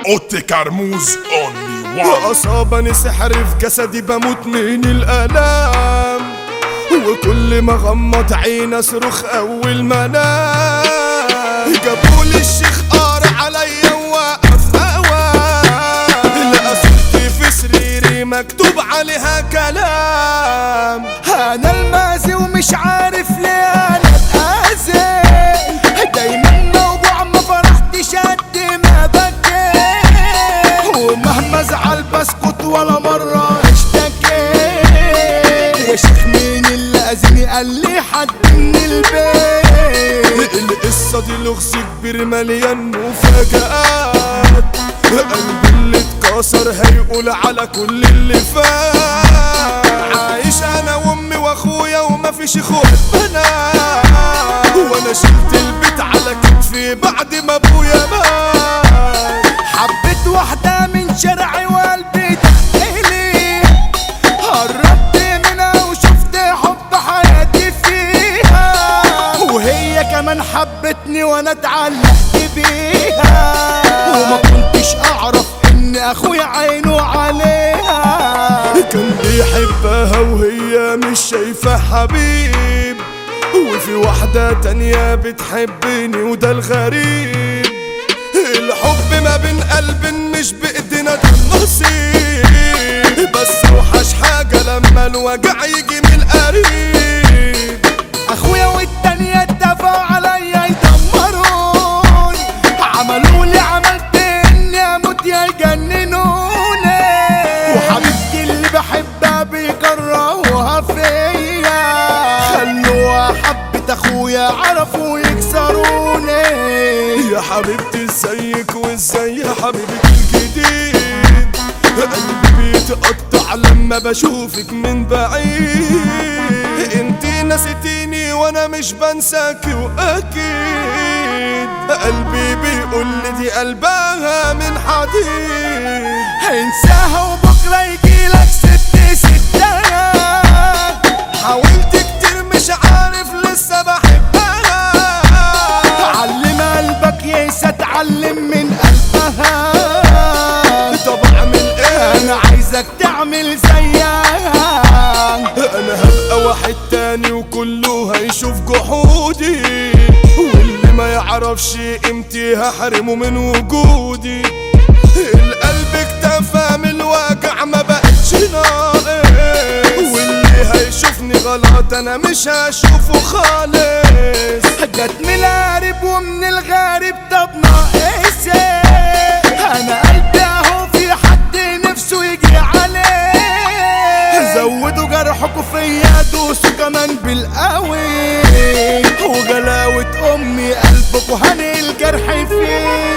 اوتي كرموز اونلي وان أصابني سحر في جسدي بموت من الآلام وكل ما غمض عيني أصرخ أول ما أنام جابولي الشيخ قار عليا ووقف أوام لقى صورتي في سريري مكتوب عليها كلام انا المازي ومش عارف ليه انا اتأذي دايما موجوع ما فرحتش قد ما بكيت ومهما ازعل بسكت ولا مرة اشتكيت يا شيخ مين اللي اذيني قال لي حد من البيت القصة دي لغز كبير مليان مفاجآت قلبي اللي اتكسر هيقول على كل اللي فات عايش انا وامي واخويا ومفيش اخوات بنات وانا شلت البيت على كتفي بعد ما ابويا مات حبيت واحدة من شرعي وقلبي تحيلي قربت منها وشفت حب حياتي فيها وهي كمان حبتني وانا اتعلقت بيها وما كنتش اعرف ان اخويا عينه عليها كان بيحبها وهي مش شايفة حبيب وفي واحدة تانية بتحبني وده الغريب الحب ما بين قلب مش بإيدينا ده النصيب بس اوحش حاجة لما الوجع يجي من قريب اخويا والتانية اتفقوا عليا يدمروني عملوا لي عملت اني اموت يا يجننوني وحبيبتي اللي بحبها بيكرهوها فيا خلوها حبة اخويا عرفوا يكسروني يا حبيبتي ازيك وازاي يا حبيبتي الجديد قلبي بيتقطع لما بشوفك من بعيد انتي نسيتيني وانا مش بنساكي واكيد قلبي بيقول لي دي قلبها من حديد هنساها وبكره يجيلك ست ستات حاولت كتير مش عارف لسه بحبها علم قلبك ينسى اتعلم من قلبها طب اعمل ايه انا عايزك تعمل زيها انا هبقى واحد تاني وكله هيشوف جحودي واللي ما يعرفش قيمتي هحرمه من وجودي القلب اكتفى من الوجع ما بقتش ناقص واللي هيشوفني غلط انا مش هشوفه خالص جت من القارب ومن الغارب طب ناقص إيه؟ انا قلبي اهو في حد نفسه يجي عليه زودوا جرحكوا فيا دوسوا كمان بالقوي وجلاوة امي قلبكوا هني الجرح فيه